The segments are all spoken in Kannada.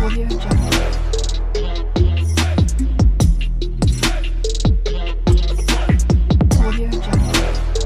Audio Jungle. Audio Jungle.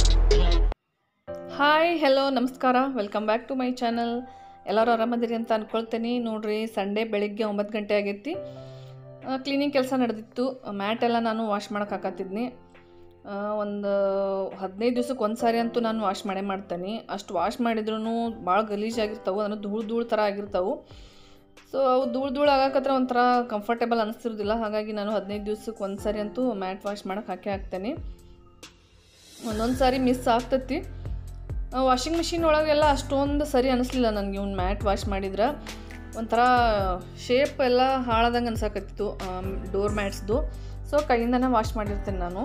Hi hello ನಮಸ್ಕಾರ welcome back to my channel ಎಲ್ಲರೂ ಆರಾಮದಿರಿ ಅಂತ ಅಂದ್ಕೊಳ್ತೀನಿ ನೋಡ್ರಿ ಸಂಡೇ ಬೆಳಿಗ್ಗೆ ಒಂಬತ್ತು ಗಂಟೆ ಆಗೈತಿ ಕ್ಲೀನಿಂಗ್ ಕೆಲಸ ನಡೆದಿತ್ತು ಮ್ಯಾಟ್ ಎಲ್ಲ ನಾನು ವಾಶ್ ಮಾಡೋಕೆ ಹಾಕತ್ತಿದ್ನಿ ಒಂದು ಹದಿನೈದು ದಿವ್ಸಕ್ಕೆ ಒಂದು ಸಾರಿ ಅಂತೂ ನಾನು ವಾಶ್ ಮಾಡೇ ಮಾಡ್ತೇನೆ ಅಷ್ಟು ವಾಶ್ ಮಾಡಿದ್ರೂ ಭಾಳ ಗಲೀಜಾಗಿರ್ತಾವೆ ಅಂದ್ರೆ ಧೂಳು ಧೂಳು ಥರ ಆಗಿರ್ತಾವೆ ಸೊ ಅವು ಧೂಳು ಧೂಳು ಆಗಾಕತ್ರ ಒಂಥರ ಕಂಫರ್ಟೇಬಲ್ ಅನಿಸ್ತಿರೋದಿಲ್ಲ ಹಾಗಾಗಿ ನಾನು ಹದಿನೈದು ದಿವ್ಸಕ್ಕೆ ಒಂದು ಸಾರಿ ಅಂತೂ ಮ್ಯಾಟ್ ವಾಶ್ ಮಾಡೋಕೆ ಹಾಕಿ ಹಾಕ್ತೇನೆ ಒಂದೊಂದು ಸಾರಿ ಮಿಸ್ ಆಗ್ತತಿ ವಾಷಿಂಗ್ ಮಿಷಿನ್ ಒಳಗೆಲ್ಲ ಅಷ್ಟೊಂದು ಸರಿ ಅನಿಸ್ಲಿಲ್ಲ ನನಗೆ ಇವ್ನು ಮ್ಯಾಟ್ ವಾಶ್ ಮಾಡಿದ್ರೆ ಒಂಥರ ಶೇಪ್ ಎಲ್ಲ ಹಾಳಾದಂಗೆ ಅನ್ಸಕತ್ತಿತ್ತು ಡೋರ್ ಮ್ಯಾಟ್ಸ್ದು ಸೊ ಕೈಯಿಂದನೇ ವಾಶ್ ಮಾಡಿರ್ತೇನೆ ನಾನು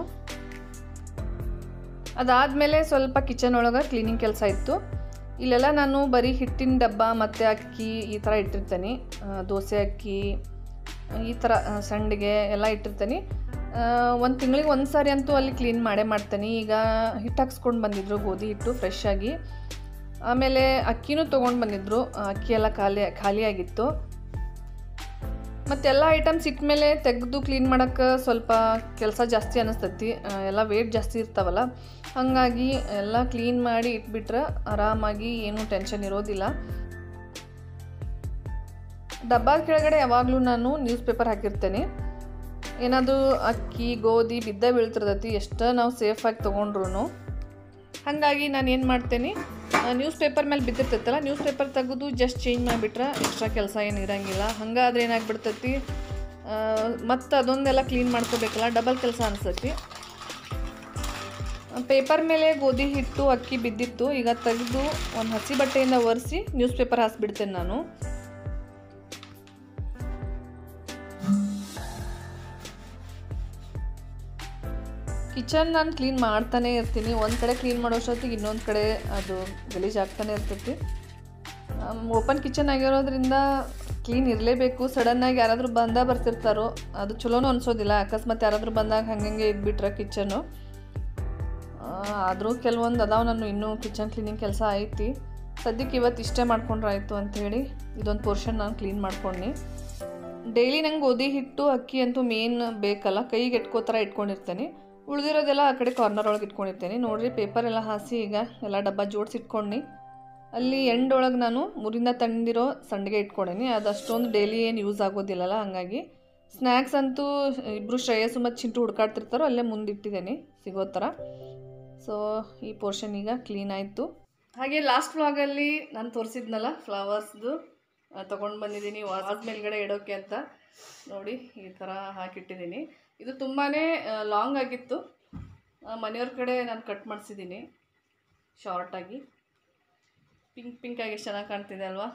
ಅದಾದಮೇಲೆ ಸ್ವಲ್ಪ ಕಿಚನ್ ಒಳಗೆ ಕ್ಲೀನಿಂಗ್ ಕೆಲಸ ಇತ್ತು ಇಲ್ಲೆಲ್ಲ ನಾನು ಬರೀ ಹಿಟ್ಟಿನ ಡಬ್ಬ ಮತ್ತು ಅಕ್ಕಿ ಈ ಥರ ಇಟ್ಟಿರ್ತೇನೆ ಆ, ದೋಸೆ ಅಕ್ಕಿ ಈ ಥರ ಆ, ಸಂಡಿಗೆ ಎಲ್ಲ ಇಟ್ಟಿರ್ತೀನಿ ಒಂದು ತಿಂಗಳಿಗೆ ಒಂದು ಸಾರಿ ಅಂತೂ ಅಲ್ಲಿ ಕ್ಲೀನ್ ಮಾಡೇ ಮಾಡ್ತೇನೆ ಈಗ ಹಿಟ್ಟು ಹಾಕ್ಸ್ಕೊಂಡು ಬಂದಿದ್ರು ಗೋಧಿ ಹಿಟ್ಟು ಫ್ರೆಶ್ ಆಗಿ ಆಮೇಲೆ ಅಕ್ಕಿನೂ ತೊಗೊಂಡು ಬಂದಿದ್ರು ಆ, ಅಕ್ಕಿ ಎಲ್ಲ ಖಾಲಿ ಖಾಲಿಯಾಗಿತ್ತು ಮತ್ತೆಲ್ಲ ಐಟಮ್ಸ್ ಇಟ್ಮೇಲೆ ತೆಗೆದು ಕ್ಲೀನ್ ಮಾಡೋಕ್ಕೆ ಸ್ವಲ್ಪ ಕೆಲಸ ಜಾಸ್ತಿ ಅನ್ನಿಸ್ತೈತಿ ಆ, ಎಲ್ಲ ವೇಟ್ ಜಾಸ್ತಿ ಇರ್ತಾವಲ್ಲ ಹಾಗಾಗಿ ಎಲ್ಲ ಕ್ಲೀನ್ ಮಾಡಿ ಇಟ್ಬಿಟ್ರೆ ಆರಾಮಾಗಿ ಏನೂ ಟೆನ್ಷನ್ ಇರೋದಿಲ್ಲ ಡಬ್ಬದ ಕೆಳಗಡೆ ಯಾವಾಗಲೂ ನಾನು ನ್ಯೂಸ್ ಪೇಪರ್ ಹಾಕಿರ್ತೇನೆ ಏನಾದರೂ ಅಕ್ಕಿ ಗೋಧಿ ಬಿದ್ದ ಬೀಳ್ತಿರ್ತೈತಿ ಎಷ್ಟು ನಾವು ಸೇಫಾಗಿ ತೊಗೊಂಡ್ರು ಹಾಗಾಗಿ ನಾನು ಏನು ಮಾಡ್ತೇನೆ ನ್ಯೂಸ್ ಪೇಪರ್ ಮೇಲೆ ಬಿದ್ದಿರ್ತೈತಲ್ಲ ನ್ಯೂಸ್ ಪೇಪರ್ ತೆಗೆದು ಜಸ್ಟ್ ಚೇಂಜ್ ಮಾಡಿಬಿಟ್ರೆ ಎಕ್ಸ್ಟ್ರಾ ಕೆಲಸ ಏನು ಇರೋಂಗಿಲ್ಲ ಹಂಗಾದ್ರೆ ಏನಾಗ್ಬಿಡ್ತೈತಿ ಮತ್ತು ಅದೊಂದೆಲ್ಲ ಕ್ಲೀನ್ ಮಾಡ್ಕೋಬೇಕಲ್ಲ ಡಬಲ್ ಕೆಲಸ ಅನಿಸ್ತೈತಿ ಪೇಪರ್ ಮೇಲೆ ಗೋಧಿ ಹಿಟ್ಟು ಅಕ್ಕಿ ಬಿದ್ದಿತ್ತು ಈಗ ತೆಗೆದು ಒಂದು ಹಸಿ ಬಟ್ಟೆಯಿಂದ ಒರೆಸಿ ನ್ಯೂಸ್ ಪೇಪರ್ ಹಾಸ್ಬಿಡ್ತೇನೆ ನಾನು ಕಿಚನ್ ನಾನು ಕ್ಲೀನ್ ಮಾಡ್ತಾನೆ ಇರ್ತೀನಿ ಒಂದು ಕಡೆ ಕ್ಲೀನ್ ಮಾಡೋಷ್ಟೊತ್ತಿಗೆ ಇನ್ನೊಂದು ಕಡೆ ಅದು ಗಲೀಜು ಆಗ್ತಾನೆ ಇರ್ತೈತಿ ಓಪನ್ ಕಿಚನ್ ಆಗಿರೋದ್ರಿಂದ ಕ್ಲೀನ್ ಇರಲೇಬೇಕು ಸಡನ್ನಾಗಿ ಯಾರಾದರೂ ಬಂದ ಬರ್ತಿರ್ತಾರೋ ಅದು ಚಲೋನೂ ಅನಿಸೋದಿಲ್ಲ ಅಕಸ್ಮಾತ್ ಯಾರಾದರೂ ಬಂದಾಗ ಹಂಗಂಗೆ ಇದ್ಬಿಟ್ರೆ ಕಿಚನು ಆದರೂ ಕೆಲವೊಂದು ಅದಾವ ನಾನು ಇನ್ನೂ ಕಿಚನ್ ಕ್ಲೀನಿಂಗ್ ಕೆಲಸ ಐತಿ ಸದ್ಯಕ್ಕೆ ಇವತ್ತು ಇಷ್ಟೇ ಮಾಡ್ಕೊಂಡ್ರೆ ಆಯಿತು ಅಂಥೇಳಿ ಇದೊಂದು ಪೋರ್ಷನ್ ನಾನು ಕ್ಲೀನ್ ಮಾಡ್ಕೊಂಡು ಡೈಲಿ ನಂಗೆ ಗೋಧಿ ಹಿಟ್ಟು ಅಕ್ಕಿ ಅಂತೂ ಮೇನ್ ಬೇಕಲ್ಲ ಕೈಗೆ ಎಟ್ಕೋ ಥರ ಇಟ್ಕೊಂಡಿರ್ತೇನೆ ಉಳಿದಿರೋದೆಲ್ಲ ಆ ಕಡೆ ಕಾರ್ನರ್ ಒಳಗೆ ಇಟ್ಕೊಂಡಿರ್ತೇನೆ ನೋಡಿರಿ ಪೇಪರ್ ಎಲ್ಲ ಹಾಸಿ ಈಗ ಎಲ್ಲ ಡಬ್ಬ ಜೋಡಿಸಿ ಇಟ್ಕೊಂಡು ಅಲ್ಲಿ ಎಂಡ್ ಒಳಗೆ ನಾನು ಮುರಿಂದ ತಂದಿರೋ ಸಂಡಿಗೆ ಇಟ್ಕೊಂಡೇನಿ ಅದು ಅಷ್ಟೊಂದು ಡೈಲಿ ಏನು ಯೂಸ್ ಆಗೋದಿಲ್ಲಲ್ಲ ಹಾಗಾಗಿ ಸ್ನ್ಯಾಕ್ಸ್ ಅಂತೂ ಇಬ್ಬರು ಶ್ರೇಯಸ್ಸು ಮತ್ತು ಚಿಂಟು ಹುಡ್ಕಾಡ್ತಿರ್ತಾರೋ ಅಲ್ಲೇ ಮುಂದಿಟ್ಟಿದ್ದೇನೆ ಸಿಗೋ ಥರ ಸೊ ಈ ಪೋರ್ಷನ್ ಈಗ ಕ್ಲೀನ್ ಆಯಿತು ಹಾಗೆ ಲಾಸ್ಟ್ ವ್ಲಾಗಲ್ಲಿ ನಾನು ತೋರಿಸಿದ್ನಲ್ಲ ಫ್ಲವರ್ಸ್ದು ತೊಗೊಂಡು ಬಂದಿದ್ದೀನಿ ವಾಸ್ ಮೇಲ್ಗಡೆ ಇಡೋಕ್ಕೆ ಅಂತ ನೋಡಿ ಈ ಥರ ಹಾಕಿಟ್ಟಿದ್ದೀನಿ ಇದು ತುಂಬಾ ಲಾಂಗ್ ಆಗಿತ್ತು ಆ, ಮನೆಯವ್ರ ಕಡೆ ನಾನು ಕಟ್ ಮಾಡಿಸಿದ್ದೀನಿ ಶಾರ್ಟಾಗಿ ಪಿಂಕ್ ಪಿಂಕಾಗಿ ಎಷ್ಟು ಚೆನ್ನಾಗಿ ಕಾಣ್ತಿದೆ ಅಲ್ವಾ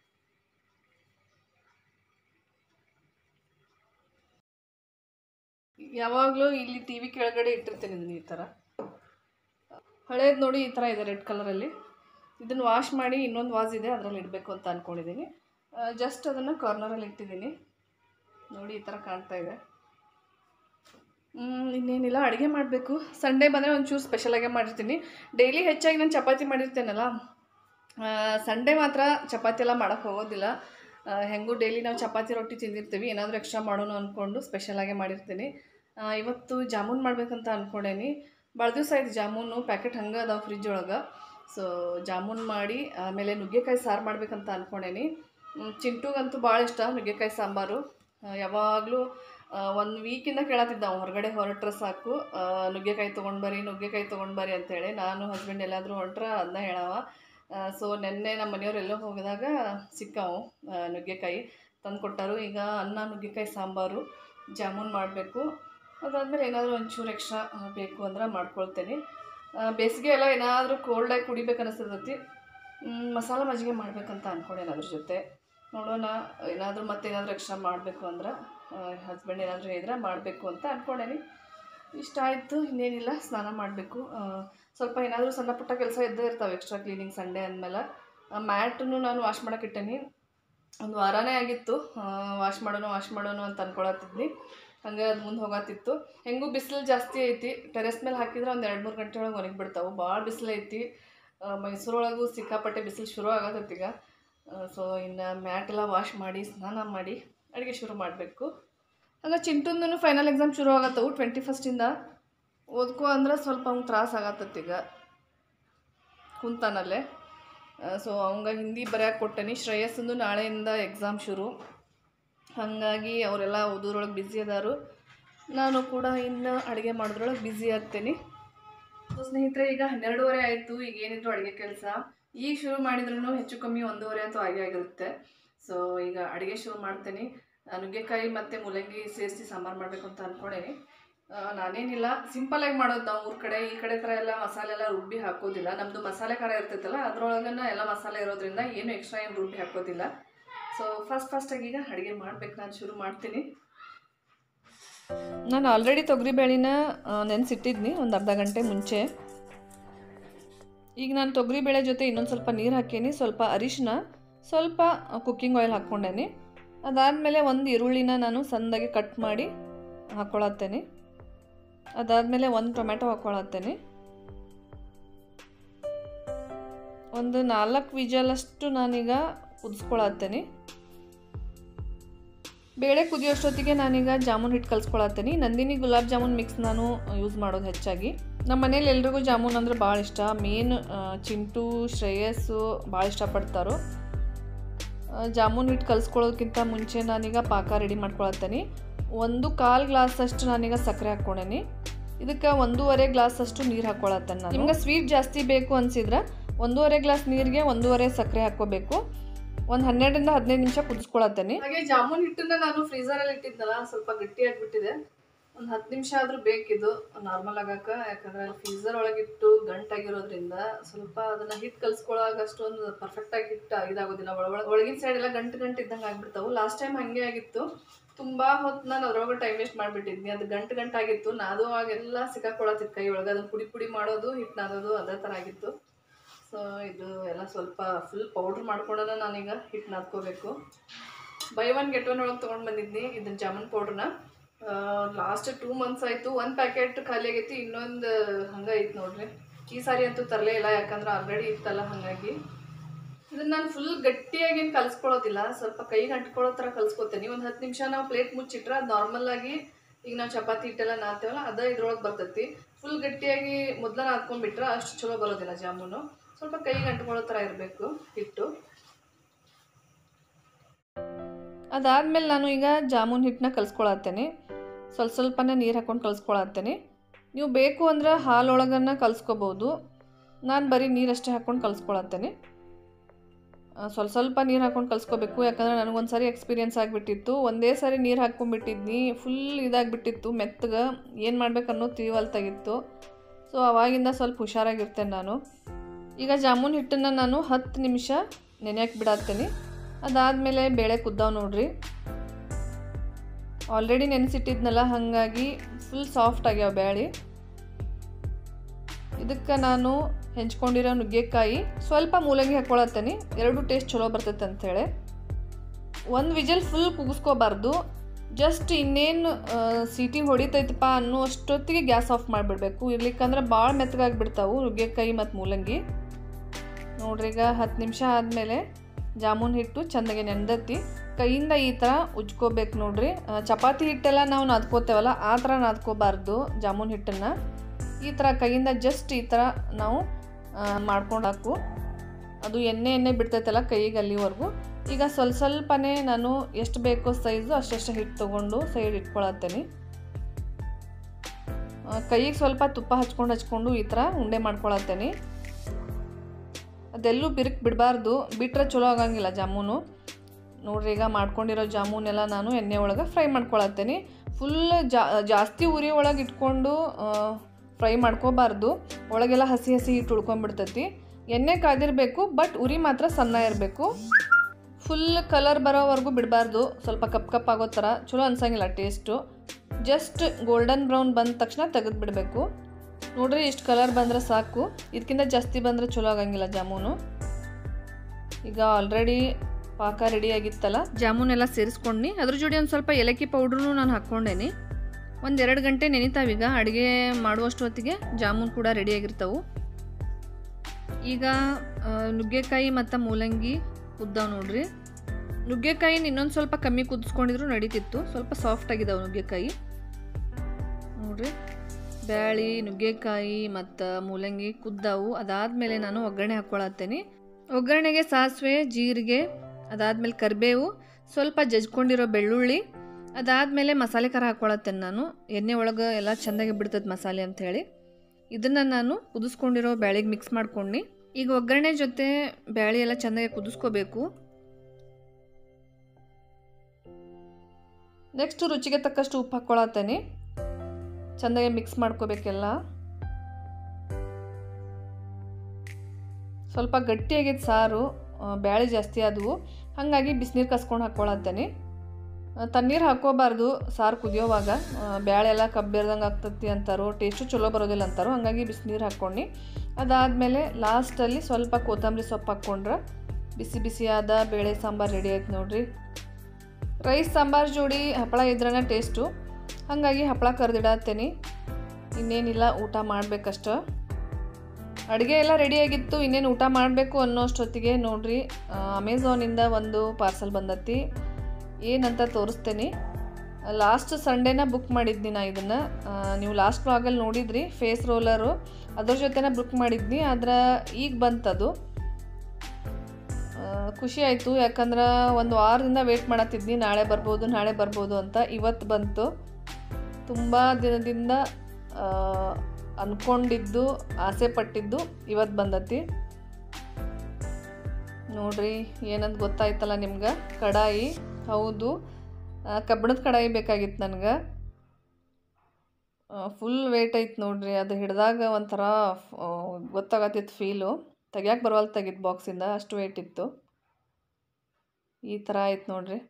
ಯಾವಾಗಲೂ ಇಲ್ಲಿ ಟಿ ವಿ ಕೆಳಗಡೆ ಇಟ್ಟಿರ್ತೀನಿ ಇದನ್ನ ಈ ಥರ ಹಳೇದು ನೋಡಿ ಈ ಥರ ಇದೆ ರೆಡ್ ಕಲರಲ್ಲಿ ಇದನ್ನು ವಾಶ್ ಮಾಡಿ ಇನ್ನೊಂದು ವಾಸ್ ಇದೆ ಅದರಲ್ಲಿ ಇಡಬೇಕು ಅಂತ ಅಂದ್ಕೊಂಡಿದ್ದೀನಿ ಜಸ್ಟ್ ಅದನ್ನು ಕಾರ್ನರಲ್ಲಿ ಇಟ್ಟಿದ್ದೀನಿ ನೋಡಿ ಈ ಥರ ಕಾಣ್ತಾ ಇದೆ ಹ್ಮ್, ಇನ್ನೇನಿಲ್ಲ ಅಡುಗೆ ಮಾಡಬೇಕು ಸಂಡೇ ಬಂದರೆ ಒಂಚೂರು ಸ್ಪೆಷಲಾಗೇ ಮಾಡಿರ್ತೀನಿ ಡೈಲಿ ಹೆಚ್ಚಾಗಿ ನಾನು ಚಪಾತಿ ಮಾಡಿರ್ತೇನಲ್ಲ ಸಂಡೇ ಮಾತ್ರ ಚಪಾತಿ ಎಲ್ಲ ಮಾಡೋಕ್ಕೆ ಹೋಗೋದಿಲ್ಲ ಆ, ಹೆಂಗೂ ಡೈಲಿ ನಾವು ಚಪಾತಿ ರೊಟ್ಟಿ ತಿಂದಿರ್ತೀವಿ ಏನಾದರೂ ಎಕ್ಸ್ಟ್ರಾ ಮಾಡೋಣ ಅಂದ್ಕೊಂಡು ಸ್ಪೆಷಲಾಗೇ ಮಾಡಿರ್ತೀನಿ ಆ, ಇವತ್ತು ಜಾಮೂನ್ ಮಾಡ್ಬೇಕಂತ ಅಂದ್ಕೊಂಡೇನಿ ಭಾಳ ದಿವಸ ಆಯ್ತು ಜಾಮೂನು ಪ್ಯಾಕೆಟ್ ಹಂಗೆ ಅದಾವೆ ಫ್ರಿಜ್ ಒಳಗೆ ಸೊ ಜಾಮೂನ್ ಮಾಡಿ ಆಮೇಲೆ ನುಗ್ಗೆಕಾಯಿ ಸಾರು ಮಾಡ್ಬೇಕಂತ ಅಂದ್ಕೊಂಡೇನಿ ಹ್ಮ್, ಚಿಂಟುಗಂತೂ ಭಾಳ ಇಷ್ಟ ನುಗ್ಗೆಕಾಯಿ ಸಾಂಬಾರು ಯಾವಾಗಲೂ ಒಂದು ವೀಕಿಂದ ಕೇಳತ್ತಿದ್ದ ಅವ ಹೊರಗಡೆ ಹೊರಟ್ರೆ ಸಾಕು ಆ, ನುಗ್ಗೆಕಾಯಿ ತೊಗೊಂಡು ಬರ್ರಿ ನುಗ್ಗೆಕಾಯಿ ತೊಗೊಂಡು ಬರ್ರಿ ಅಂತೇಳಿ ನಾನು ಹಸ್ಬೆಂಡ್ ಎಲ್ಲಾದರೂ ಹೊರಟ್ರೆ ಅದನ್ನ ಹೇಳವ ಸೊ ನಿನ್ನೆ ನಮ್ಮ ಮನೆಯವ್ರು ಎಲ್ಲೋ ಹೋಗಿದಾಗ ಸಿಕ್ಕವು ಆ, ನುಗ್ಗೆಕಾಯಿ ತಂದು ಕೊಟ್ಟರು ಈಗ ಅನ್ನ ನುಗ್ಗೆಕಾಯಿ ಸಾಂಬಾರು ಜಾಮೂನ್ ಮಾಡಬೇಕು ಅದಾದಮೇಲೆ ಏನಾದರೂ ಒಂಚೂರು ಎಕ್ಸ್ಟ್ರಾ ಬೇಕು ಅಂದ್ರೆ ಮಾಡ್ಕೊಳ್ತೇನೆ ಆ, ಬೇಸಿಗೆ ಎಲ್ಲ ಏನಾದರೂ ಕೋಲ್ಡಾಗಿ ಕುಡಿಬೇಕು ಅನಿಸ್ತೈತಿ ಮಸಾಲ ಮಜ್ಜಿಗೆ ಮಾಡ್ಬೇಕಂತ ಅಂದ್ಕೊಂಡೇನು ಅದ್ರ ಜೊತೆ ನೋಡೋಣ ಏನಾದರೂ ಮತ್ತೇನಾದರೂ ಎಕ್ಸ್ಟ್ರಾ ಮಾಡಬೇಕು ಅಂದ್ರೆ ಹಸ್ಬೆಂಡ್ ಏನಾದರೂ ಹೇಳಿದ್ರೆ ಮಾಡಬೇಕು ಅಂತ ಅಂದ್ಕೊಂಡೇನಿ ಇಷ್ಟ ಆಯಿತು ಇನ್ನೇನಿಲ್ಲ ಸ್ನಾನ ಮಾಡಬೇಕು ಸ್ವಲ್ಪ ಏನಾದರೂ ಸಣ್ಣ ಪುಟ್ಟ ಕೆಲಸ ಇದ್ದೇ ಇರ್ತಾವೆ ಎಕ್ಸ್ಟ್ರಾ ಕ್ಲೀನಿಂಗ್ ಸಂಡೇ ಅಂದಮೇಲೆ ಮ್ಯಾಟನ್ನು ನಾನು ವಾಶ್ ಮಾಡೋಕೆ ಇಟ್ಟೇನಿ ಒಂದು ವಾರನೇ ಆಗಿತ್ತು ವಾಶ್ ಮಾಡೋಣ ವಾಶ್ ಮಾಡೋಣ ಅಂತ ಅನ್ಕೊಳತ್ತಿದ್ನಿ ಹಂಗೆ ಅದು ಮುಂದೆ ಹೋಗತ್ತಿತ್ತು ಹೆಂಗೂ ಬಿಸಿಲು ಜಾಸ್ತಿ ಐತಿ ಟೆರೆಸ್ ಮೇಲೆ ಹಾಕಿದ್ರೆ ಒಂದು ಎರಡು ಮೂರು ಗಂಟೆ ಒಳಗೆ ಒಣಗಿ ಬಿಡ್ತಾವೆ ಭಾಳ ಬಿಸಿಲು ಐತಿ ಆ, ಮೈಸೂರೊಳಗೂ ಸಿಕ್ಕಾಪಟ್ಟೆ ಬಿಸಿಲು ಶುರು ಆಗತ್ತೈತಿ ಈಗ ಸೊ ಇನ್ನು ಮ್ಯಾಟ್ ಎಲ್ಲ ವಾಶ್ ಮಾಡಿ ಸ್ನಾನ ಮಾಡಿ ಅಡುಗೆ ಶುರು ಮಾಡಬೇಕು ಹಂಗೆ ಚಿಂಟುಂದೂ ಫೈನಲ್ ಎಕ್ಸಾಮ್ ಶುರು ಆಗತ್ತವು ಟ್ವೆಂಟಿ ಫಸ್ಟಿಂದ ಓದ್ಕೋ ಅಂದ್ರೆ ಸ್ವಲ್ಪ ಅವ್ನು ತ್ರಾಸ ಆಗತ್ತತ್ ಈಗ ಕುಂತಾನಲ್ಲೇ ಸೊ ಅವಂಗ ಹಿಂದಿ ಬರ್ಯಾಕೆ ಕೊಟ್ಟೇನಿ ಶ್ರೇಯಸ್ಸಂದು ನಾಳೆಯಿಂದ ಎಕ್ಸಾಮ್ ಶುರು ಹಾಗಾಗಿ ಅವರೆಲ್ಲ ಓದೋದ್ರೊಳಗೆ ಬ್ಯುಸಿ ಅದಾರು ನಾನು ಕೂಡ ಇನ್ನು ಅಡುಗೆ ಮಾಡೋದ್ರೊಳಗೆ ಬ್ಯುಸಿ ಆಗ್ತೇನೆ ಸೊ ಸ್ನೇಹಿತರೆ ಈಗ ಹನ್ನೆರಡೂವರೆ ಆಯಿತು ಈಗ ಏನಿದ್ರು ಅಡುಗೆ ಕೆಲಸ ಈಗ ಶುರು ಮಾಡಿದ್ರೂ ಹೆಚ್ಚು ಕಮ್ಮಿ ಒಂದೂವರೆ ಅಂತೂ ಆಗೇ ಆಗಿರುತ್ತೆ ಸೊ ಈಗ ಅಡುಗೆ ಶುರು ಮಾಡ್ತೇನೆ ಆ, ನುಗ್ಗೆಕಾಯಿ ಮತ್ತು ಮೂಲಂಗಿ ಸೇರಿಸಿ ಸಾಂಬಾರು ಮಾಡಬೇಕು ಅಂತ ಅಂದ್ಕೊಂಡೇನಿ ಆ, ನಾನೇನಿಲ್ಲ ಸಿಂಪಲಾಗಿ ಮಾಡೋದು ನಾವು ಊರ ಕಡೆ ಈ ಕಡೆ ಥರ ಎಲ್ಲ ಮಸಾಲೆ ಎಲ್ಲ ರುಬ್ಬಿ ಹಾಕೋದಿಲ್ಲ ನಮ್ಮದು ಮಸಾಲೆ ಖಾರ ಇರ್ತೈತಲ್ಲ ಅದ್ರೊಳಗನ ಎಲ್ಲ ಮಸಾಲೆ ಇರೋದ್ರಿಂದ ಏನು ಎಕ್ಸ್ಟ್ರಾ ಏನು ರುಬ್ಬಿ ಹಾಕೋದಿಲ್ಲ ಸೊ ಫಸ್ಟ್ ಫಸ್ಟಾಗಿ ಈಗ ಅಡುಗೆ ಮಾಡ್ಬೇಕು ನಾನು ಶುರು ಮಾಡ್ತೀನಿ ನಾನು ಆಲ್ರೆಡಿ ತೊಗರಿಬೇಳಿನ ನೆನೆಸಿಟ್ಟಿದ್ನಿ ಒಂದು ಅರ್ಧ ಗಂಟೆ ಮುಂಚೆ ಈಗ ನಾನು ತೊಗರಿಬೇಳೆ ಜೊತೆ ಇನ್ನೊಂದು ಸ್ವಲ್ಪ ನೀರು ಹಾಕೀನಿ ಸ್ವಲ್ಪ ಅರಿಶಿನ ಸ್ವಲ್ಪ ಕುಕ್ಕಿಂಗ್ ಆಯಿಲ್ ಹಾಕ್ಕೊಂಡೇನಿ ಅದಾದಮೇಲೆ ಒಂದು ಈರುಳ್ಳಿನ ನಾನು ಸಣ್ಣದಾಗಿ ಕಟ್ ಮಾಡಿ ಹಾಕ್ಕೊಳತ್ತೇನೆ ಅದಾದಮೇಲೆ ಒಂದು ಟೊಮೆಟೊ ಹಾಕ್ಕೊಳತ್ತೇನೆ ಒಂದು ನಾಲ್ಕು ವಿಜಲಷ್ಟು ನಾನೀಗ ಕುದಿಸ್ಕೊಳತ್ತೇನೆ ಬೇಳೆ ಕುದಿಯೋಷ್ಟೊತ್ತಿಗೆ ನಾನೀಗ ಜಾಮೂನ್ ಹಿಟ್ಟು ಕಲ್ಸ್ಕೊಳತ್ತೀನಿ ನಂದಿನಿ ಗುಲಾಬ್ ಜಾಮೂನ್ ಮಿಕ್ಸ್ ನಾನು ಯೂಸ್ ಮಾಡೋದು ಹೆಚ್ಚಾಗಿ ನಮ್ಮ ಮನೇಲಿ ಎಲ್ರಿಗೂ ಜಾಮೂನ್ ಅಂದ್ರೆ ಭಾಳ ಇಷ್ಟ ಮೇನ್ ಚಿಂಟು ಶ್ರೇಯಸ್ಸು ಭಾಳ ಇಷ್ಟಪಡ್ತಾರೋ ಆ, ಜಾಮೂನ್ ಹಿಟ್ಟು ಕಲ್ಸ್ಕೊಳ್ಳೋದಕ್ಕಿಂತ ಮುಂಚೆ ನಾನೀಗ ಪಾಕ ರೆಡಿ ಮಾಡ್ಕೊಳತ್ತೀನಿ ಒಂದು ಕಾಲು ಗ್ಲಾಸಷ್ಟು ನಾನೀಗ ಸಕ್ಕರೆ ಹಾಕ್ಕೊಂಡೇನಿ ಇದಕ್ಕೆ ಒಂದೂವರೆ ಗ್ಲಾಸಷ್ಟು ನೀರು ಹಾಕ್ಕೊಳತ್ತೇನೆ ನಾನು ನಿಮ್ಗೆ ಸ್ವೀಟ್ ಜಾಸ್ತಿ ಬೇಕು ಅನ್ಸಿದ್ರೆ ಒಂದೂವರೆ ಗ್ಲಾಸ್ ನೀರಿಗೆ ಒಂದೂವರೆ ಸಕ್ಕರೆ ಹಾಕ್ಕೋಬೇಕು ಒಂದು ಹನ್ನೆರಡರಿಂದ ಹದಿನೈದು ನಿಮಿಷ ಕುದಿಸ್ಕೊಳತ್ತೇನೆ ಹಾಗೆ ಜಾಮೂನ್ ಹಿಟ್ಟನ್ನ ನಾನು ಫ್ರೀಸರಲ್ಲಿ ಇಟ್ಟಿದ್ನಲ್ಲ ಸ್ವಲ್ಪ ಗಟ್ಟಿಯಾಗ್ಬಿಟ್ಟಿದೆ ಒಂದು ಹತ್ತು ನಿಮಿಷ ಆದರೂ ಬೇಕಿದು ನಾರ್ಮಲ್ ಆಗಕ್ಕೆ ಯಾಕಂದ್ರೆ ಫ್ರೀಸರ್ ಒಳಗಿಟ್ಟು ಗಂಟಾಗಿರೋದ್ರಿಂದ ಸ್ವಲ್ಪ ಅದನ್ನ ಹಿಟ್ಟು ಕಲ್ಸ್ಕೊಳಾಗ ಅಷ್ಟೊಂದು ಪರ್ಫೆಕ್ಟಾಗಿ ಹಿಟ್ಟು ಇದಾಗೋದಿಲ್ಲ ಒಳ ಒಳ- ಒಳಗಿನ ಸೈಡ್ ಎಲ್ಲ ಗಂಟು ಗಂಟು ಇದ್ದಂಗೆ ಆಗ್ಬಿಡ್ತಾವು ಲಾಸ್ಟ್ ಟೈಮ್ ಹಾಗೆ ಆಗಿತ್ತು ತುಂಬ ಹೊತ್ತು ನಾನು ಅದ್ರೊಳಗೆ ಟೈಮ್ ವೇಸ್ಟ್ ಮಾಡಿಬಿಟ್ಟಿದ್ನಿ ಅದು ಗಂಟು ಗಂಟಾಗಿತ್ತು ನಾದುವಾಗೆಲ್ಲ ಸಿಕ್ಕಾಕೊಳತಿತ್ತು ಕೈ ಒಳಗೆ ಅದನ್ನ ಪುಡಿ ಪುಡಿ ಮಾಡೋದು ಹಿಟ್ಟು ನಾದೋದು ಅದೇ ಥರ ಆಗಿತ್ತು ಸೊ ಇದು ಎಲ್ಲ ಸ್ವಲ್ಪ ಫುಲ್ ಪೌಡ್ರ್ ಮಾಡ್ಕೊಂಡನ ನಾನೀಗ ಹಿಟ್ಟು ನಾದ್ಕೋಬೇಕು ಬೈ ಒನ್ ಗೆಟ್ ಒನ್ ಒಳಗೆ ತೊಗೊಂಡು ಬಂದಿದ್ನಿ ಇದನ್ನ ಜಾಮೂನ್ ಪೌಡ್ರನ್ನ ಲಾಸ್ಟ್ ಟೂ ಮಂತ್ಸ್ ಆಯಿತು ಒಂದು ಪ್ಯಾಕೆಟ್ ಖಾಲಿ ಆಗೈತಿ ಇನ್ನೊಂದು ಹಂಗೆ ಐತೆ ನೋಡ್ರಿ ಈ ಸಾರಿ ಅಂತೂ ತರಲೇ ಇಲ್ಲ ಯಾಕಂದ್ರೆ ಆಲ್ರೆಡಿ ಇತ್ತಲ್ಲ ಹಾಗಾಗಿ ಇದನ್ನ ನಾನು ಫುಲ್ ಗಟ್ಟಿಯಾಗಿ ಏನು ಕಲಿಸ್ಕೊಳ್ಳೋದಿಲ್ಲ ಸ್ವಲ್ಪ ಕೈಗೆ ಅಂಟ್ಕೊಳ್ಳೋ ಥರ ಕಲಿಸ್ಕೊತೀನಿ ಒಂದು ಹತ್ತು ನಿಮಿಷ ನಾವು ಪ್ಲೇಟ್ ಮುಚ್ಚಿಟ್ರೆ ಅದು ನಾರ್ಮಲ್ ಆಗಿ ಈಗ ನಾವು ಚಪಾತಿ ಹಿಟ್ಟೆಲ್ಲ ನಾದ್ತೇವಲ್ಲ ಅದ ಇದ್ರೊಳಗೆ ಬರ್ತೈತಿ ಫುಲ್ ಗಟ್ಟಿಯಾಗಿ ಮೊದಲ ನಾದ್ಕೊಂಡ್ಬಿಟ್ರೆ ಅಷ್ಟು ಚಲೋ ಬರೋದಿಲ್ಲ ಜಾಮೂನು ಸ್ವಲ್ಪ ಕೈಗೆ ಅಂಟ್ಕೊಳ್ಳೋ ಥರ ಇರಬೇಕು ಹಿಟ್ಟು ಅದಾದಮೇಲೆ ನಾನು ಈಗ ಜಾಮೂನ್ ಹಿಟ್ಟನ್ನ ಕಲಿಸ್ಕೊಳತ್ತೇನೆ ಸ್ವಲ್ಪ ಸ್ವಲ್ಪನೇ ನೀರು ಹಾಕ್ಕೊಂಡು ಕಲಿಸ್ಕೊಳತ್ತೇನೆ ನೀವು ಬೇಕು ಅಂದ್ರೆ ಹಾಲೊಳಗನ್ನ ಕಲಿಸ್ಕೋಬೋದು ನಾನು ಬರೀ ನೀರಷ್ಟೇ ಹಾಕ್ಕೊಂಡು ಕಲಿಸ್ಕೊಳತ್ತೇನೆ ಆ, ಸ್ವಲ್ಪ ಸ್ವಲ್ಪ ನೀರು ಹಾಕ್ಕೊಂಡು ಕಲಿಸ್ಕೋಬೇಕು ಯಾಕಂದ್ರೆ ನನಗೊಂದು ಸಾರಿ ಎಕ್ಸ್ಪೀರಿಯನ್ಸ್ ಆಗಿಬಿಟ್ಟಿತ್ತು ಒಂದೇ ಸಾರಿ ನೀರು ಹಾಕ್ಕೊಂಡ್ಬಿಟ್ಟಿದ್ನಿ ಫುಲ್ ಇದಾಗಿಬಿಟ್ಟಿತ್ತು ಮೆತ್ತಗೆ ಏನು ಮಾಡ್ಬೇಕು ಅನ್ನೋದು ತಿಳಿವಲ್ತಾಗಿತ್ತು ಸೊ ಅವಾಗಿಂದ ಸ್ವಲ್ಪ ಹುಷಾರಾಗಿರ್ತೇನೆ ನಾನು ಈಗ ಜಾಮೂನ್ ಹಿಟ್ಟನ್ನು ನಾನು ಹತ್ತು ನಿಮಿಷ ನೆನೆಯಕ್ಕೆ ಬಿಡತ್ತೇನೆ ಅದಾದಮೇಲೆ ಬೇಳೆ ಕುದ್ದಾವ್ ನೋಡ್ರಿ ಆಲ್ರೆಡಿ ನೆನೆಸಿಟ್ಟಿದ್ನಲ್ಲ ಹಾಗಾಗಿ ಫುಲ್ ಸಾಫ್ಟ್ ಆಗ್ಯಾವ ಬೇಳೆ ಇದಕ್ಕೆ ನಾನು ಹೆಂಚ್ಕೊಂಡಿರೋ ನುಗ್ಗೆಕಾಯಿ ಸ್ವಲ್ಪ ಮೂಲಂಗಿ ಹಾಕ್ಕೊಳತ್ತೇನೆ ಎರಡು ಟೇಸ್ಟ್ ಚಲೋ ಬರ್ತೈತೆ ಅಂಥೇಳಿ ಒಂದು ವಿಜಲ್ ಫುಲ್ ಕುಗಿಸ್ಕೋಬಾರ್ದು ಜಸ್ಟ್ ಇನ್ನೇನು ಸೀಟಿ ಹೊಡಿತೈತಪ್ಪ ಅನ್ನೋ ಅಷ್ಟೊತ್ತಿಗೆ ಗ್ಯಾಸ್ ಆಫ್ ಮಾಡಿಬಿಡ್ಬೇಕು ಇರ್ಲಿಕ್ಕಂದ್ರೆ ಭಾಳ ಮೆತ್ತಗಾಗ್ಬಿಡ್ತಾವು ನುಗ್ಗೆಕಾಯಿ ಮತ್ತು ಮೂಲಂಗಿ ನೋಡ್ರಿ ಈಗ ಹತ್ತು ನಿಮಿಷ ಆದಮೇಲೆ ಜಾಮೂನ್ ಹಿಟ್ಟು ಚೆಂದಾಗಿ ನೆಂದತಿ ಕೈಯಿಂದ ಈ ಥರ ಉಜ್ಕೋಬೇಕು ನೋಡ್ರಿ ಆ, ಚಪಾತಿ ಹಿಟ್ಟೆಲ್ಲ ನಾವು ನಾದ್ಕೋತೇವಲ್ಲ ಆ ಥರ ನಾದ್ಕೋಬಾರ್ದು ಜಾಮೂನ್ ಹಿಟ್ಟನ್ನು ಈ ಥರ ಕೈಯಿಂದ ಜಸ್ಟ್ ಈ ಥರ ನಾವು ಮಾಡ್ಕೊಂಡು ಹಾಕು ಅದು ಎಣ್ಣೆ ಎಣ್ಣೆ ಬಿಡ್ತೈತಲ್ಲ ಕೈಗೆ ಅಲ್ಲಿವರೆಗೂ ಈಗ ಸ್ವಲ್ಪ ಸ್ವಲ್ಪನೇ ನಾನು ಎಷ್ಟು ಬೇಕೋ ಸೈಜು ಅಷ್ಟೆಷ್ಟು ಹಿಟ್ಟು ತೊಗೊಂಡು ಸೈಡ್ ಇಟ್ಕೊಳತ್ತೇನೆ ಕೈಗೆ ಸ್ವಲ್ಪ ತುಪ್ಪ ಹಚ್ಕೊಂಡು ಹಚ್ಕೊಂಡು ಈ ಥರ ಉಂಡೆ ಮಾಡ್ಕೊಳತ್ತೇನೆ ಅದೆಲ್ಲೂ ಬಿರುಕು ಬಿಡಬಾರ್ದು ಬಿಟ್ರೆ ಚಲೋ ಆಗಂಗಿಲ್ಲ ಜಾಮೂನು ನೋಡ್ರಿ ಈಗ ಮಾಡ್ಕೊಂಡಿರೋ ಜಾಮೂನೆಲ್ಲ ನಾನು ಎಣ್ಣೆ ಒಳಗೆ ಫ್ರೈ ಮಾಡ್ಕೊಳತ್ತೇನೆ ಫುಲ್ ಜಾ ಜಾಸ್ತಿ ಉರಿ ಒಳಗೆ ಇಟ್ಕೊಂಡು ಫ್ರೈ ಮಾಡ್ಕೋಬಾರ್ದು ಒಳಗೆಲ್ಲ ಹಸಿ ಹಸಿ ಹಿಟ್ಟು ಉಳ್ಕೊಂಡ್ಬಿಡ್ತೈತಿ ಎಣ್ಣೆ ಕಾದಿರಬೇಕು ಬಟ್ ಉರಿ ಮಾತ್ರ ಸಣ್ಣ ಇರಬೇಕು ಫುಲ್ ಕಲರ್ ಬರೋವರೆಗೂ ಬಿಡಬಾರ್ದು ಸ್ವಲ್ಪ ಕಪ್ ಕಪ್ ಆಗೋ ಥರ ಚಲೋ ಅನ್ಸಂಗಿಲ್ಲ ಟೇಸ್ಟು ಜಸ್ಟ್ ಗೋಲ್ಡನ್ ಬ್ರೌನ್ ಬಂದ ತಕ್ಷಣ ತೆಗೆದು ಬಿಡಬೇಕು ನೋಡ್ರಿ ಇಷ್ಟು ಕಲರ್ ಬಂದರೆ ಸಾಕು ಇದಕ್ಕಿಂತ ಜಾಸ್ತಿ ಬಂದರೆ ಚಲೋ ಆಗಂಗಿಲ್ಲ ಜಾಮೂನು ಈಗ ಆಲ್ರೆಡಿ ಪಾಕ ರೆಡಿ ಆಗಿತ್ತಲ್ಲ ಜಾಮೂನ್ ಎಲ್ಲ ಸೇರಿಸ್ಕೊಂಡು ಅದ್ರ ಜೋಡಿ ಒಂದು ಸ್ವಲ್ಪ ಏಲಕ್ಕಿ ಪೌಡ್ರೂ ನಾನು ಹಾಕ್ಕೊಂಡೇನಿ ಒಂದು ಎರಡು ಗಂಟೆ ನೆನಿತಾವೀಗ ಅಡುಗೆ ಮಾಡುವಷ್ಟೊತ್ತಿಗೆ ಜಾಮೂನ್ ಕೂಡ ರೆಡಿಯಾಗಿರ್ತಾವೆ ಈಗ ಆ, ನುಗ್ಗೆಕಾಯಿ ಮತ್ತು ಮೂಲಂಗಿ ಕುದ್ದಾವ್ ನೋಡ್ರಿ ನುಗ್ಗೆಕಾಯಿನ ಇನ್ನೊಂದು ಸ್ವಲ್ಪ ಕಮ್ಮಿ ಕುದಿಸ್ಕೊಂಡಿದ್ರು ನಡೀತಿತ್ತು ಸ್ವಲ್ಪ ಸಾಫ್ಟ್ ಆಗಿದಾವೆ ನುಗ್ಗೆಕಾಯಿ ನೋಡ್ರಿ ಬ್ಯಾಳಿ ನುಗ್ಗೆಕಾಯಿ ಮತ್ತು ಮೂಲಂಗಿ ಕುದ್ದಾವು ಅದಾದಮೇಲೆ ನಾನು ಒಗ್ಗರಣೆ ಹಾಕ್ಕೊಳತ್ತೇನೆ ಒಗ್ಗರಣೆಗೆ ಸಾಸಿವೆ ಜೀರಿಗೆ ಅದಾದಮೇಲೆ ಕರಿಬೇವು ಸ್ವಲ್ಪ ಜಜ್ಕೊಂಡಿರೋ ಬೆಳ್ಳುಳ್ಳಿ ಅದಾದಮೇಲೆ ಮಸಾಲೆ ಖಾರ ಹಾಕ್ಕೊಳತ್ತೇನೆ ನಾನು ಎಣ್ಣೆ ಒಳಗೆ ಎಲ್ಲ ಚೆಂದಾಗಿ ಬಿಡ್ತದೆ ಮಸಾಲೆ ಅಂಥೇಳಿ ಇದನ್ನು ನಾನು ಕುದಿಸ್ಕೊಂಡಿರೋ ಬ್ಯಾಳಿಗೆ ಮಿಕ್ಸ್ ಮಾಡ್ಕೊಂಡು ಈಗ ಒಗ್ಗರಣೆ ಜೊತೆ ಬ್ಯಾಳಿ ಎಲ್ಲ ಚೆಂದಾಗಿ ಕುದಿಸ್ಕೋಬೇಕು ನೆಕ್ಸ್ಟ್ ರುಚಿಗೆ ತಕ್ಕಷ್ಟು ಉಪ್ಪು ಹಾಕ್ಕೊಳತ್ತೇನೆ ಚೆಂದಾಗಿ ಮಿಕ್ಸ್ ಮಾಡ್ಕೋಬೇಕೆಲ್ಲ ಸ್ವಲ್ಪ ಗಟ್ಟಿಯಾಗಿದ್ದು ಸಾರು ಆ, ಬ್ಯಾಳೆ ಜಾಸ್ತಿ ಆದವು ಹಾಗಾಗಿ ಬಿಸಿನೀರು ಕಸ್ಕೊಂಡು ಹಾಕ್ಕೊಳತ್ತೇನೆ ತಣ್ಣೀರು ಹಾಕೋಬಾರ್ದು ಸಾರು ಕುದಿಯೋವಾಗ ಆ, ಬ್ಯಾಳೆ ಎಲ್ಲ ಕಬ್ಬಿರ್ದಂಗೆ ಆಗ್ತತಿ ಅಂತಾರೋ ಟೇಸ್ಟು ಚಲೋ ಬರೋದಿಲ್ಲ ಅಂತಾರೋ ಹಾಗಾಗಿ ಬಿಸಿನೀರು ಹಾಕ್ಕೊಂಡು ಅದಾದಮೇಲೆ ಲಾಸ್ಟಲ್ಲಿ ಸ್ವಲ್ಪ ಕೊತ್ತಂಬರಿ ಸೊಪ್ಪು ಹಾಕ್ಕೊಂಡ್ರೆ ಬಿಸಿ ಬಿಸಿಯಾದ ಬೇಳೆ ಸಾಂಬಾರು ರೆಡಿ ಆಯ್ತು ನೋಡ್ರಿ ರೈಸ್ ಸಾಂಬಾರು ಜೋಡಿ ಹಪ್ಪಳ ಇದ್ರನ ಟೇಸ್ಟು ಹಾಗಾಗಿ ಹಪ್ಪಳ ಕರೆದಿಡತ್ತೇನೆ ಇನ್ನೇನಿಲ್ಲ ಊಟ ಮಾಡಬೇಕಷ್ಟ ಅಡುಗೆ ಎಲ್ಲ ರೆಡಿಯಾಗಿತ್ತು ಇನ್ನೇನು ಊಟ ಮಾಡಬೇಕು ಅನ್ನೋಷ್ಟೊತ್ತಿಗೆ ನೋಡ್ರಿ ಅಮೆಝಾನಿಂದ ಒಂದು ಪಾರ್ಸಲ್ ಬಂದತಿ ಏನಂತ ತೋರಿಸ್ತೇನೆ ಲಾಸ್ಟ್ ಸಂಡೇನ ಬುಕ್ ಮಾಡಿದ್ನಿ ನಾ ಇದನ್ನು ನೀವು ಲಾಸ್ಟ್ ವ್ಲಾಗಲ್ಲಿ ನೋಡಿದ್ರಿ ಫೇಸ್ ರೋಲರು ಅದ್ರ ಜೊತೆನ ಬುಕ್ ಮಾಡಿದ್ನಿ ಆದ್ರೆ ಈಗ ಬಂತದು ಆ, ಖುಷಿ ಆಯಿತು ಯಾಕಂದ್ರೆ ಒಂದು ವಾರದಿಂದ ವೆಯ್ಟ್ ಮಾಡತ್ತಿದ್ನಿ ನಾಳೆ ಬರ್ಬೋದು ನಾಳೆ ಬರ್ಬೋದು ಅಂತ ಇವತ್ತು ಬಂತು ತುಂಬ ದಿನದಿಂದ ಆ, ಅನ್ಕೊಂಡಿದ್ದು ಆಸೆ ಪಟ್ಟಿದ್ದು ಇವತ್ತು ಬಂದತಿ ನೋಡ್ರಿ ಏನಂತ ಗೊತ್ತಾಯ್ತಲ್ಲ ನಿಮ್ಗೆ ಕಡಾಯಿ ಹೌದು ಆ, ಕಬ್ಬಿಣದ ಕಡಾಯಿ ಬೇಕಾಗಿತ್ತು ನನಗೆ ಫುಲ್ ವೇಟ್ ಐತೆ ನೋಡ್ರಿ ಅದು ಹಿಡ್ದಾಗ ಒಂಥರ ಗೊತ್ತಾಗತ್ತಿತ್ತು ಫೀಲು ತೆಗ್ಯಾಕೆ ಬರವಲ್ತು ತೆಗಿತ್ತು ಬಾಕ್ಸಿಂದ ಅಷ್ಟು ವೇಟ್ ಇತ್ತು ಈ ಥರ ಆಯ್ತು ನೋಡ್ರಿ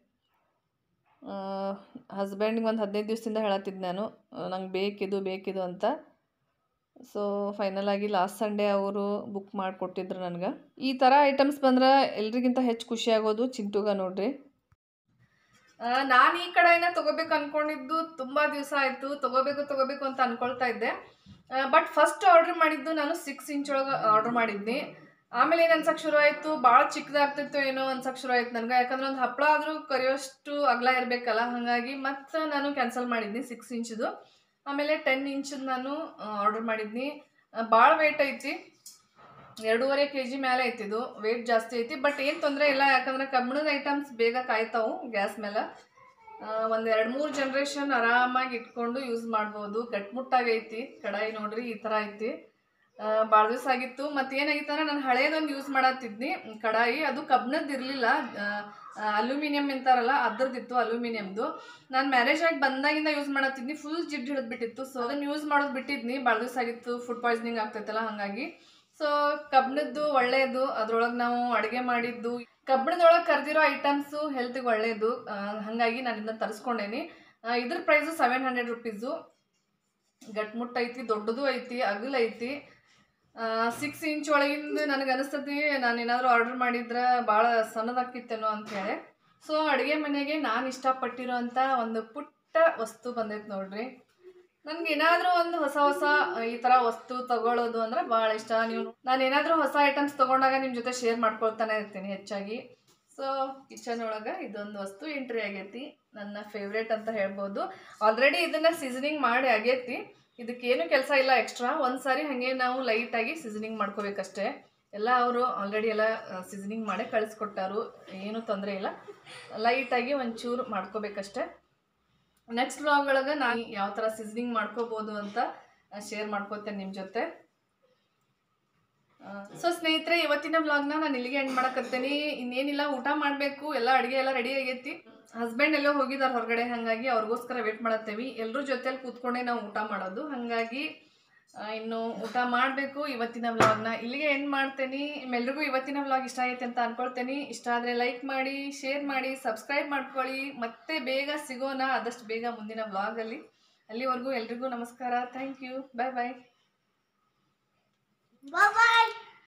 ಹಸ್ಬೆಂಡ್ಗೆ ಒಂದು ಹದಿನೈದು ದಿವಸದಿಂದ ಹೇಳತ್ತಿದ್ದು ನಾನು ನಂಗೆ ಬೇಕಿದು ಬೇಕಿದು ಅಂತ ಸೊ ಫೈನಲ್ ಆಗಿ ಲಾಸ್ಟ್ ಸಂಡೇ ಅವರು ಬುಕ್ ಮಾಡಿಕೊಟ್ಟಿದ್ರು ನನಗೆ ಈ ಥರ ಐಟಮ್ಸ್ ಬಂದ್ರೆ ಎಲ್ರಿಗಿಂತ ಹೆಚ್ಚು ಖುಷಿ ಆಗೋದು ಚಿಂಟುಗ ನೋಡ್ರಿ ನಾನು ಈ ಕಡೆನ ತಗೋಬೇಕು ಅನ್ಕೊಂಡಿದ್ದು ತುಂಬ ದಿವಸ ಆಯಿತು ತಗೋಬೇಕು ತಗೋಬೇಕು ಅಂತ ಅನ್ಕೊಳ್ತಾ ಇದ್ದೆ ಬಟ್ ಫಸ್ಟ್ ಆರ್ಡರ್ ಮಾಡಿದ್ದು ನಾನು ಸಿಕ್ಸ್ ಇಂಚ್ ಒಳಗೆ ಆರ್ಡರ್ ಮಾಡಿದ್ನಿ ಆಮೇಲೆ ಏನು ಅನ್ಸಕ್ಕೆ ಶುರು ಆಯಿತು ಭಾಳ ಚಿಕ್ಕದಾಗ್ತಿತ್ತು ಏನೋ ಅನ್ಸಕ್ಕೆ ಶುರು ಆಯ್ತು ನನಗೆ ಯಾಕಂದ್ರೆ ಒಂದು ಹಪ್ಪಳ ಆದರೂ ಕರಿಯೋಷ್ಟು ಅಗಲ ಇರಬೇಕಲ್ಲ ಹಾಗಾಗಿ ಮತ್ತೆ ನಾನು ಕ್ಯಾನ್ಸಲ್ ಮಾಡಿದ್ನಿ ಸಿಕ್ಸ್ ಇಂಚದು ಆಮೇಲೆ ಟೆನ್ ಇಂಚದು ನಾನು ಆರ್ಡರ್ ಮಾಡಿದ್ನಿ ಭಾಳ ವೇಟ್ ಐತಿ ಎರಡೂವರೆ ಕೆ ಜಿ ಮೇಲೆ ಐತಿದು ವೇಟ್ ಜಾಸ್ತಿ ಐತಿ ಬಟ್ ಏನು ತೊಂದರೆ ಇಲ್ಲ ಯಾಕಂದ್ರೆ ಕಬ್ಬಿಣದ ಐಟಮ್ಸ್ ಬೇಗ ಕಾಯ್ತಾವು ಗ್ಯಾಸ್ ಮೇಲೆ ಒಂದು ಎರಡು ಮೂರು ಜನ್ರೇಷನ್ ಆರಾಮಾಗಿ ಇಟ್ಕೊಂಡು ಯೂಸ್ ಮಾಡ್ಬೋದು ಗಟ್ಮುಟ್ಟಾಗೈತಿ ಕಡಾಯಿ ನೋಡ್ರಿ ಈ ಥರ ಐತಿ ಭಾಳ ದಿವಸ ಆಗಿತ್ತು ಮತ್ತು ಏನಾಗಿತ್ತು ಅಂದ್ರೆ ನಾನು ಹಳೇದೊಂದು ಯೂಸ್ ಮಾಡತ್ತಿದ್ನಿ ಕಡಾಯಿ ಅದು ಕಬ್ಬಿಣದ್ದು ಇರಲಿಲ್ಲ ಅಲ್ಯೂಮಿನಿಯಂ ಅಂತಾರಲ್ಲ ಅದ್ರದ್ದಿತ್ತು ಅಲ್ಯೂಮಿನಿಯಮ್ದು ನಾನು ಮ್ಯಾರೇಜ್ ಆಗಿ ಬಂದಾಗಿಂದ ಯೂಸ್ ಮಾಡತ್ತಿದ್ನಿ ಫುಲ್ ಜಿಡ್ಡು ಹಿಡಿದ್ಬಿಟ್ಟಿತ್ತು ಸೊ ಅದನ್ನು ಯೂಸ್ ಮಾಡೋದು ಬಿಟ್ಟಿದ್ನಿ ಭಾಳ ದಿವಸ ಆಗಿತ್ತು ಫುಡ್ ಪಾಯ್ಸನಿಂಗ್ ಆಗ್ತೈತಲ್ಲ ಹಾಗಾಗಿ ಸೊ ಕಬ್ಬಿಣದ್ದು ಒಳ್ಳೆಯದು ಅದ್ರೊಳಗೆ ನಾವು ಅಡುಗೆ ಮಾಡಿದ್ದು ಕಬ್ಬಿಣದೊಳಗೆ ಕರೆದಿರೋ ಐಟಮ್ಸು ಹೆಲ್ತಿಗೆ ಒಳ್ಳೆಯದು ಹಾಗಾಗಿ ನಾನು ಇದನ್ನ ತರಿಸ್ಕೊಂಡೇನಿ ಆ, ಇದ್ರ ಪ್ರೈಸು ಸೆವೆನ್ ಹಂಡ್ರೆಡ್ ರುಪೀಸು ಗಟ್ಮುಟ್ಟ ಐತಿ ದೊಡ್ಡದು ಐತಿ ಅಗಲ ಐತಿ ಸಿಕ್ಸ್ ಇಂಚ್ ಒಳಗಿಂದ ನನಗೆ ಅನಿಸ್ತತಿ ನಾನು ಏನಾದರೂ ಆರ್ಡರ್ ಮಾಡಿದ್ರೆ ಭಾಳ ಸಣ್ಣದಾಕಿತ್ತೇನೋ ಅಂಥೇಳಿ ಸೊ ಅಡುಗೆ ಮನೆಗೆ ನಾನು ಇಷ್ಟಪಟ್ಟಿರೋ ಅಂಥ ಒಂದು ಪುಟ್ಟ ವಸ್ತು ಬಂದೈತೆ ನೋಡ್ರಿ ನನ್ಗೆ ಏನಾದರೂ ಒಂದು ಹೊಸ ಹೊಸ ಈ ಥರ ವಸ್ತು ತಗೊಳ್ಳೋದು ಅಂದ್ರೆ ಭಾಳ ಇಷ್ಟ ನೀವು ನಾನು ಏನಾದರೂ ಹೊಸ ಐಟಮ್ಸ್ ತಗೊಂಡಾಗ ನಿಮ್ಮ ಜೊತೆ ಶೇರ್ ಮಾಡ್ಕೊಳ್ತಾನೆ ಇರ್ತೀನಿ ಹೆಚ್ಚಾಗಿ ಸೊ ಕಿಚನ್ ಒಳಗೆ ಇದೊಂದು ವಸ್ತು ಎಂಟ್ರಿ ಆಗೈತಿ ನನ್ನ ಫೇವ್ರೇಟ್ ಅಂತ ಹೇಳ್ಬೋದು ಆಲ್ರೆಡಿ ಇದನ್ನು ಸೀಸನಿಂಗ್ ಮಾಡಿ ಆಗೈತಿ ಇದಕ್ಕೇನು ಕೆಲಸ ಇಲ್ಲ ಎಕ್ಸ್ಟ್ರಾ ಒಂದು ಸಾರಿ ಹಾಗೆ ನಾವು ಲೈಟಾಗಿ ಸೀಸನಿಂಗ್ ಮಾಡ್ಕೋಬೇಕಷ್ಟೇ ಎಲ್ಲ ಅವರು ಆಲ್ರೆಡಿ ಎಲ್ಲ ಸೀಸನಿಂಗ್ ಮಾಡೇ ಕಳಿಸ್ಕೊಟ್ಟಾರು ಏನೂ ತೊಂದರೆ ಇಲ್ಲ ಲೈಟಾಗಿ ಒಂಚೂರು ಮಾಡ್ಕೋಬೇಕಷ್ಟೇ ನೆಕ್ಸ್ಟ್ ವ್ಲಾಗ್ ಒಳಗೆ ನಾನು ಯಾವ ಥರ ಸೀಸನಿಂಗ್ ಮಾಡ್ಕೋಬೋದು ಅಂತ ಶೇರ್ ಮಾಡ್ಕೋತೇನೆ ನಿಮ್ಮ ಜೊತೆ ಸೊ ಸ್ನೇಹಿತರೆ ಇವತ್ತಿನ ವ್ಲಾಗ್ನ ನಾನು ಇಲ್ಲಿಗೆ ಎಂಡ್ ಮಾಡಕತ್ತೇನೆ ಇನ್ನೇನಿಲ್ಲ ಊಟ ಮಾಡಬೇಕು ಎಲ್ಲ ಅಡುಗೆ ಎಲ್ಲ ರೆಡಿ ಆಗೈತಿ ಹಸ್ಬೆಂಡ್ ಎಲ್ಲೋ ಹೋಗಿದ್ದಾರೆ ಹೊರಗಡೆ ಹಾಗಾಗಿ ಅವ್ರಿಗೋಸ್ಕರ ವೇಟ್ ಮಾಡತ್ತೇವಿ ಎಲ್ಲರೂ ಜೊತೆಲಿ ಕೂತ್ಕೊಂಡೇ ನಾವು ಊಟ ಮಾಡೋದು ಹಾಗಾಗಿ ಆ, ಇನ್ನು ಊಟ ಮಾಡಬೇಕು ಇವತ್ತಿನ ವ್ಲಾಗ್ನ ಇಲ್ಲಿಗೆ ಎಂಡ್ ಮಾಡ್ತೇನೆ ನಿಮ್ಮೆಲ್ರಿಗೂ ಇವತ್ತಿನ ವ್ಲಾಗ್ ಇಷ್ಟ ಆಗೈತೆ ಅಂತ ಅನ್ಕೊಳ್ತೇನೆ ಇಷ್ಟ ಆದರೆ ಲೈಕ್ ಮಾಡಿ ಶೇರ್ ಮಾಡಿ ಸಬ್ಸ್ಕ್ರೈಬ್ ಮಾಡ್ಕೊಳ್ಳಿ ಮತ್ತೆ ಬೇಗ ಸಿಗೋಣ ಆದಷ್ಟು ಬೇಗ ಮುಂದಿನ ವ್ಲಾಗಲ್ಲಿ ಅಲ್ಲಿವರೆಗೂ ಎಲ್ರಿಗೂ ನಮಸ್ಕಾರ thank you bye bye Bye bye.